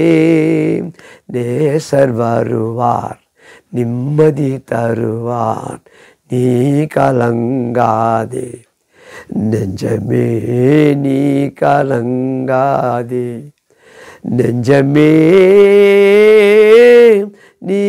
நேசர் வருவார் நிம்மதி தருவார் நீ கலங்காதே நெஞ்சமே நீ கலங்காதே நெஞ்சமே நீ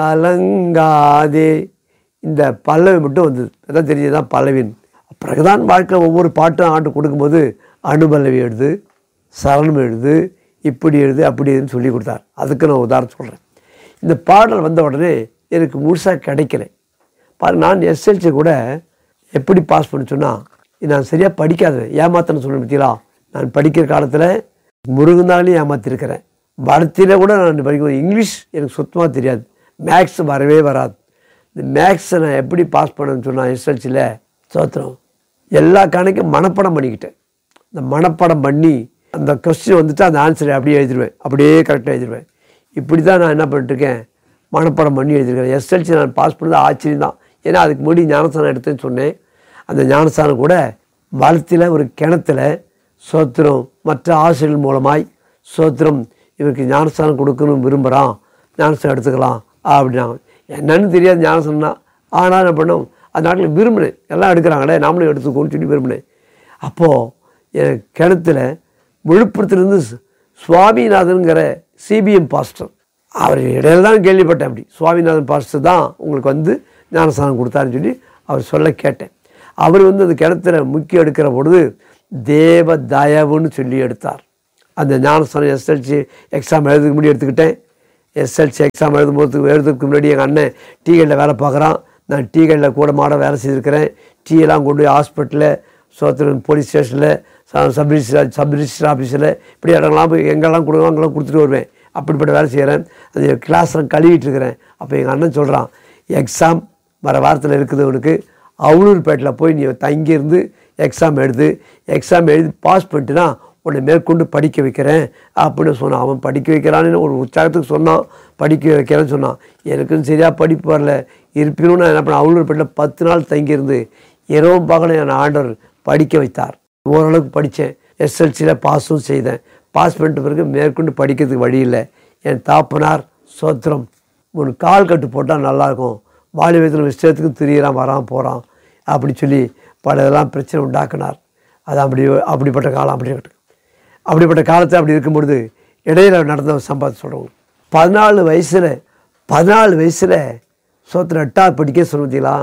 கலங்காதே இந்த பல்லவி மட்டும் வந்தது அதான் தெரிஞ்சதுதான் பல்லவின் பிறகுதான் வாழ்க்கையில் ஒவ்வொரு பாட்டும் ஆண்டு கொடுக்கும்போது அனுபல்லவி எழுது சரணம் எழுது இப்படி எழுது அப்படி எழுதுன்னு சொல்லி கொடுத்தார் அதுக்கு நான் உதாரணம் சொல்கிறேன் இந்த பாடல் வந்த உடனே எனக்கு முழுசாக கிடைக்கல பாரு நான் எஸ்எல்சி கூட எப்படி பாஸ் பண்ண சொன்னால் நான் சரியாக படிக்காதவன் ஏமாத்தன்னு சொல்ல பற்றிங்களா நான் படிக்கிற காலத்தில் முருகனாலையும் ஏமாத்திருக்கிறேன் வடத்தில கூட நான் படிக்க இங்கிலீஷ் எனக்கு சுத்தமாக தெரியாது மேக்ஸ் வரவே வராது இந்த மேக்ஸை நான் எப்படி பாஸ் பண்ணேன்னு சொன்னால் எஸ்எல்சியில் சோத்திரம் எல்லா கணக்கும் மனப்பாடம் பண்ணிக்கிட்டேன் இந்த மனப்பாடம் பண்ணி அந்த கொஸ்டின் வந்துட்டு அந்த ஆன்சரை அப்படியே எழுதிடுவேன் அப்படியே கரெக்டாக எழுதிடுவேன் இப்படி தான் நான் என்ன பண்ணிட்டுருக்கேன் மனப்பாடம் பண்ணி எழுதிருக்கேன் எஸ்எல்சி நான் பாஸ் பண்ணது ஆச்சரியம் தான் ஏன்னா அதுக்கு முன்னாடி ஞானஸ்தானம் எடுத்தேன்னு சொன்னேன் அந்த ஞானஸ்தானம் கூட வளத்தில் ஒரு கிணத்துல சோத்திரம் மற்ற ஆசிரியர்கள் மூலமாய் சோத்திரம் இவருக்கு ஞானஸ்தானம் கொடுக்கணும்னு விரும்புகிறான் ஞானஸ்தானம் எடுத்துக்கலாம் அப்படின்னாங்க என்னன்னு தெரியாது ஞானஸ்தானம்னா ஆனால் என்ன பண்ணோம் அந்த நாட்டில் விரும்பினேன் எல்லாம் எடுக்கிறாங்களே நாமளும் எடுத்துக்கோன்னு சொல்லி விரும்பினேன் அப்போது என் கிணத்துல விழுப்புரத்துலேருந்து சுவாமிநாதனுங்கிற சிபிஎம் பாஸ்டர் அவர் இடையில தான் கேள்விப்பட்டேன் அப்படி சுவாமிநாதன் பாஸ்டர் தான் உங்களுக்கு வந்து ஞானஸ்தானம் கொடுத்தாருன்னு சொல்லி அவர் சொல்ல கேட்டேன் அவர் வந்து அந்த கிணத்துல முக்கி எடுக்கிற பொழுது தேவ தயவுன்னு சொல்லி எடுத்தார் அந்த ஞானஸ்தானம் எஸ்எல்சி எக்ஸாம் எழுதுக்கு முன்னாடி எடுத்துக்கிட்டேன் எஸ்எல்சி எக்ஸாம் எழுதும் போது எழுதுறதுக்கு முன்னாடி எங்கள் அண்ணன் டீகளில் வேலை பார்க்குறான் நான் டீகளில் கூட மாட வேலை செய்திருக்கிறேன் டீ எல்லாம் கொண்டு போய் ஹாஸ்பிட்டலில் சோத்திரன் போலீஸ் ஸ்டேஷனில் சப் ரிஜிஸ்டர் சப் ரிஜிஸ்டர் ஆஃபீஸில் இப்படி இடங்கள்லாம் போய் எங்கெல்லாம் கொடுக்கணும் அங்கெல்லாம் கொடுத்துட்டு வருவேன் அப்படிப்பட்ட வேலை செய்கிறேன் அந்த கிளாஸ்லாம் கழுவிட்டு இருக்கிறேன் அப்போ எங்கள் அண்ணன் சொல்கிறான் எக்ஸாம் வர வாரத்தில் இருக்குது உனக்கு அவுளூர்பேட்டில் போய் நீ தங்கியிருந்து எக்ஸாம் எழுது எக்ஸாம் எழுதி பாஸ் பண்ணிட்டுனா உன்னை மேற்கொண்டு படிக்க வைக்கிறேன் அப்படின்னு சொன்னான் அவன் படிக்க வைக்கிறான்னு ஒரு உற்சாகத்துக்கு சொன்னான் படிக்க வைக்கிறேன்னு சொன்னான் எனக்கும் சரியாக படிப்பு வரல இருப்பினும் நான் என்ன பண்ணேன் அவுளூர்பேட்டில் பத்து நாள் தங்கியிருந்து இரவும் பகலும் என் ஆண்டவர் படிக்க வைத்தார் ஓரளவுக்கு படித்தேன் எஸ்எல்சியில் பாஸும் செய்தேன் பாஸ் பண்ணிட்ட பிறகு மேற்கொண்டு படிக்கிறதுக்கு வழி இல்லை என் தாப்பனார் சோத்திரம் உன் கால் கட்டு போட்டால் நல்லாயிருக்கும் வாலிபத்தில் விஷயத்துக்கு திரியிறான் வரான் போகிறான் அப்படி சொல்லி பல இதெல்லாம் பிரச்சனை உண்டாக்குனார் அது அப்படி அப்படிப்பட்ட காலம் அப்படிப்பட்ட அப்படிப்பட்ட காலத்தில் அப்படி இருக்கும் பொழுது இடையில நடந்த ஒரு சம்பவத்தை சொல்கிறோம் பதினாலு வயசில் பதினாலு வயசில் சோத்திர எட்டாவது படிக்க சொல்லுவீங்களா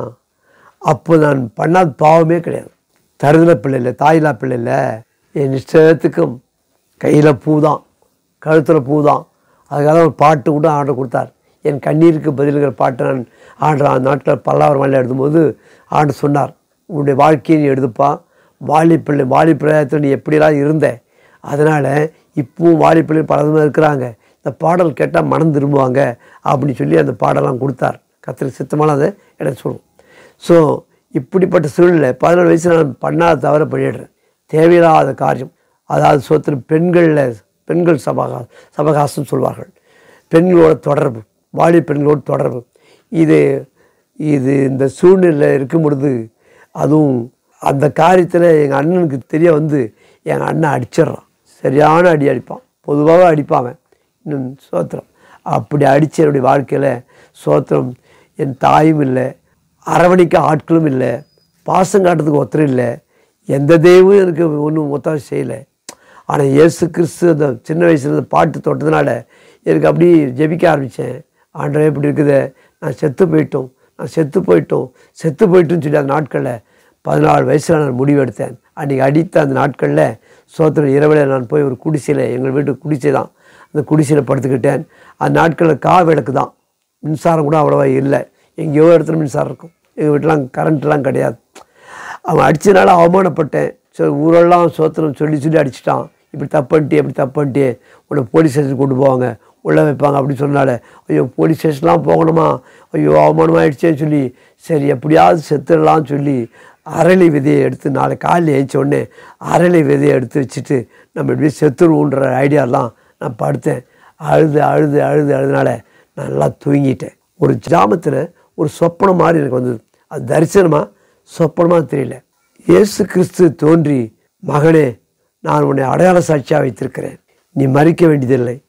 அப்போ நான் பண்ணாத பாவமே கிடையாது தருதல பிள்ளை இல்லை தாயிலா பிள்ளை இல்லை என் இஷ்டத்துக்கும் கையில் பூ தான் கழுத்தில் பூ தான் அதுக்காக ஒரு பாட்டு கூட ஆர்டர் கொடுத்தார் என் கண்ணீருக்கு பதிலுங்கிற பாட்டை நான் ஆடுற அந்த நாட்டில் பல்லாவர் மலையில் எழுதும்போது ஆண்டு சொன்னார் உன்னுடைய வாழ்க்கையை நீ எடுத்துப்பா வாலிப்பிள்ளை வாலிப்பிள்ளையத்தில் நீ எப்படியெல்லாம் இருந்த அதனால் இப்பவும் வாலிப்பிள்ளை பல விதமாக இருக்கிறாங்க இந்த பாடல் கேட்டால் மனம் திரும்புவாங்க அப்படின்னு சொல்லி அந்த பாடலாம் கொடுத்தார் கத்திரி சித்தமான அதை எனக்கு சொல்லுவோம் ஸோ இப்படிப்பட்ட சூழ்நிலை பதினாலு வயசில் நான் பண்ணாத தவிர பண்ணிடுறேன் தேவையில்லாத காரியம் அதாவது சோத்திர பெண்களில் பெண்கள் சபகா சபகாசம் சொல்வார்கள் பெண்களோட தொடர்பு வாலி பெண்களோட தொடர்பு இது இது இந்த சூழ்நிலை இருக்கும் பொழுது அதுவும் அந்த காரியத்தில் எங்கள் அண்ணனுக்கு தெரிய வந்து எங்கள் அண்ணன் அடிச்சிடுறான் சரியான அடி அடிப்பான் பொதுவாக அடிப்பான் அவன் இன்னும் சோத்திரம் அப்படி அடித்த என்னுடைய வாழ்க்கையில் சோத்திரம் என் தாயும் இல்லை அரவணைக்க ஆட்களும் இல்லை பாசம் காட்டுறதுக்கு ஒருத்தரும் இல்லை எந்த தெய்வமும் எனக்கு ஒன்றும் ஒத்தாசை செய்யலை ஆனால் இயேசு கிறிஸ்து அந்த சின்ன வயசுல இந்த பாட்டு தொட்டதுனால எனக்கு அப்படி ஜெபிக்க ஆரம்பித்தேன் ஆண்டவரே இப்படி இருக்குதே நான் செத்து போயிட்டோம் நான் செத்து போயிட்டோம் செத்து போயிட்டோன்னு சொல்லி அந்த நாட்களில் பதினாலு வயசில் நான் முடிவெடுத்தேன் அன்றைக்கி அடித்த அந்த நாட்களில் சோத்திர இரவில் நான் போய் ஒரு குடிசையில் எங்கள் வீட்டு குடிசை தான் அந்த குடிசையில் படுத்துக்கிட்டேன் அந்த நாட்களில் கா விளக்கு தான் மின்சாரம் கூட அவ்வளோவா இல்லை எங்கேயோ இடத்துல மின்சாரம் இருக்கும் எங்கள் வீட்டிலாம் கரண்ட்லாம் கிடையாது அவன் அடித்ததுனால அவமானப்பட்டேன் சரி ஊரெல்லாம் சோத்திரம் சொல்லி சொல்லி அடிச்சிட்டான் இப்படி தப்பன்ட்டியே இப்படி தப்பன்ட்டியே உன்னை போலீஸ் ஸ்டேஷன் கொண்டு போவாங்க உள்ளே வைப்பாங்க அப்படின்னு சொன்னால ஐயோ போலீஸ் ஸ்டேஷன்லாம் போகணுமா ஐயோ அவமானமாயிடுச்சேன்னு சொல்லி சரி எப்படியாவது செத்துடலாம்னு சொல்லி அரளி விதையை எடுத்து நாளை காலையில் ஏஞ்ச உடனே அரளி விதையை எடுத்து வச்சுட்டு நம்ம இப்படி செத்துருவோன்ற ஐடியாலாம் நான் படுத்தேன் அழுது அழுது அழுது அழுதுனால நான் நல்லா தூங்கிட்டேன் ஒரு ஜாமத்தில் ஒரு சொப்பனம் மாதிரி எனக்கு வந்தது அது தரிசனமா சொப்பனமாக தெரியல இயேசு கிறிஸ்து தோன்றி மகனே நான் உன்னை அடையாள சாட்சியாக வைத்திருக்கிறேன் நீ மறிக்க வேண்டியதில்லை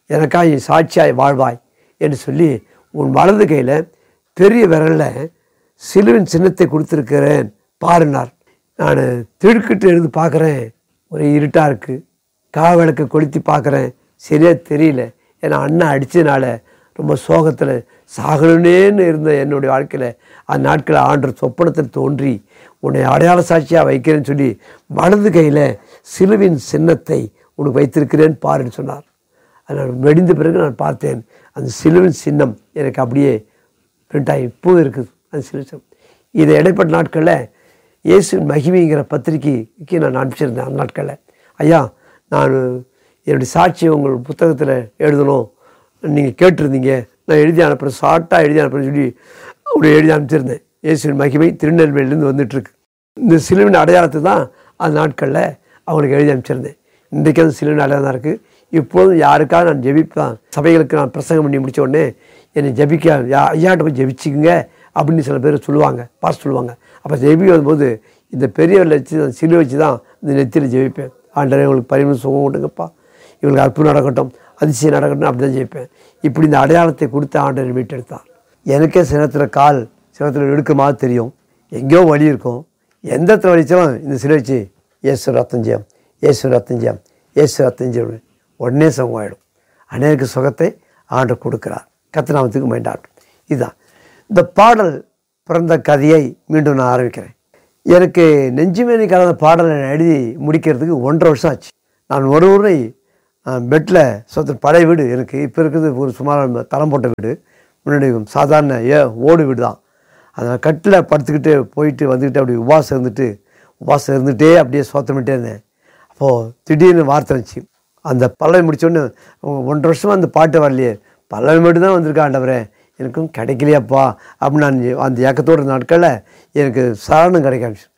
எனக்காக நீ சாட்சியாய் வாழ்வாய் என்று சொல்லி உன் வலது கையில் பெரிய விரலில் சிலுவின் சின்னத்தை கொடுத்துருக்கிறேன் பாருனார் நான் திடுக்கிட்டு இருந்து பார்க்குறேன் ஒரே இருட்டாக இருக்குது காவலுக்கு கொளுத்தி பார்க்குறேன் சரியாக தெரியல ஏன்னா அண்ணன் அடித்ததுனால ரொம்ப சோகத்தில் சாகணுன்னேன்னு இருந்த என்னுடைய வாழ்க்கையில் அந்த நாட்களில் ஆண்டு சொப்பனத்தில் தோன்றி உன்னை அடையாள சாட்சியாக வைக்கிறேன்னு சொல்லி வலது கையில் சிலுவின் சின்னத்தை உனக்கு வைத்திருக்கிறேன் பாருன்னு சொன்னார் அது நான் வெடிந்த பிறகு நான் பார்த்தேன் அந்த சிலுவின் சின்னம் எனக்கு அப்படியே பிரிண்ட் ஆகி இப்போவும் இருக்குது அந்த சிலுவின் சின்னம் இதை இடைப்பட்ட நாட்களில் இயேசுவின் மகிமைங்கிற பத்திரிக்கைக்கு நான் அனுப்பிச்சிருந்தேன் அந்த நாட்களில் ஐயா நான் என்னுடைய சாட்சியை உங்கள் புத்தகத்தில் எழுதணும் நீங்கள் கேட்டிருந்தீங்க நான் எழுதி அனுப்புகிறேன் ஷார்ட்டாக எழுதி அனுப்புறேன்னு சொல்லி அப்படி எழுதி அனுப்பிச்சிருந்தேன் இயேசுவின் மகிமை திருநெல்வேலியிலேருந்து வந்துட்டுருக்கு இந்த சிலுவின் அடையாளத்தை தான் அந்த நாட்களில் அவங்களுக்கு எழுதி அனுப்பிச்சிருந்தேன் இன்றைக்கு அந்த சிலுவின் அடையாளம் தான் இருக்குது இப்போதும் யாருக்காக நான் ஜெபிப்பேன் சபைகளுக்கு நான் பிரசங்கம் பண்ணி முடிச்ச உடனே என்னை ஜெபிக்க யா ஐயாட்ட போய் ஜெபிச்சுக்குங்க அப்படின்னு சில பேர் சொல்லுவாங்க பாஸ் சொல்லுவாங்க அப்போ ஜெபிக்க வரும்போது இந்த பெரியவரில் வச்சு அந்த சிலுவை வச்சு தான் இந்த நெத்தியில் ஜெபிப்பேன் ஆண்டரே இவங்களுக்கு பரிமளம் சுகம் கொடுங்கப்பா இவங்களுக்கு அற்புதம் நடக்கட்டும் அதிசயம் நடக்கட்டும் அப்படி தான் ஜெயிப்பேன் இப்படி இந்த அடையாளத்தை கொடுத்து ஆண்டவர் மீட்டெடுத்தார் எனக்கே சினத்தில் கால் சினத்தில் எடுக்க மாதிரி தெரியும் எங்கேயோ வலி இருக்கும் எந்த இடத்துல வலிச்சாலும் இந்த சிலை வச்சு ஏசு ரத்தம் ஜெயம் ஏசு ரத்தம் ஜெயம் ஏசு ரத்தம் ஜெயம் உடனே சுகமாயிடும் அநேக சுகத்தை ஆண்டவர் கொடுக்கிறார் கத்தநாமத்துக்கு மைண்டாட்டும் இதுதான் இந்த பாடல் பிறந்த கதையை மீண்டும் நான் ஆரம்பிக்கிறேன் எனக்கு நெஞ்சுமேனி கலந்த பாடலை நான் எழுதி முடிக்கிறதுக்கு ஒன்றரை வருஷம் ஆச்சு நான் ஒரு முறை பெட்டில் சொத்து பழைய வீடு எனக்கு இப்போ இருக்கிறது ஒரு சுமார் தரம் போட்ட வீடு முன்னாடி சாதாரண ஏ ஓடு வீடு தான் அதை கட்டில் படுத்துக்கிட்டு போயிட்டு வந்துக்கிட்டு அப்படி உபாசம் இருந்துட்டு உபாசம் இருந்துகிட்டே அப்படியே சோத்தமிட்டே இருந்தேன் அப்போது திடீர்னு வார்த்தை வந்துச்சு அந்த பல்லவி முடிச்சோடனே ஒன்றரை வருஷமாக அந்த பாட்டு வரலையே பல்லவி மட்டும் தான் வந்திருக்கா ஆண்டவரே எனக்கும் கிடைக்கலையாப்பா அப்படின்னு நான் அந்த ஏக்கத்தோட நாட்களில் எனக்கு சரணம் கிடைக்க ஆரம்பிச்சு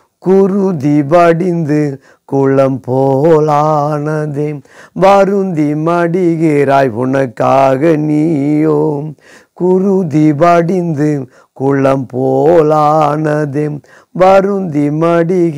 குருதி வடிந்து குளம் போலானதே வருந்தி மடிகிறாய் உனக்காக நீயோம் குருதி வடிந்து குளம் போலானதே வருந்தி மடி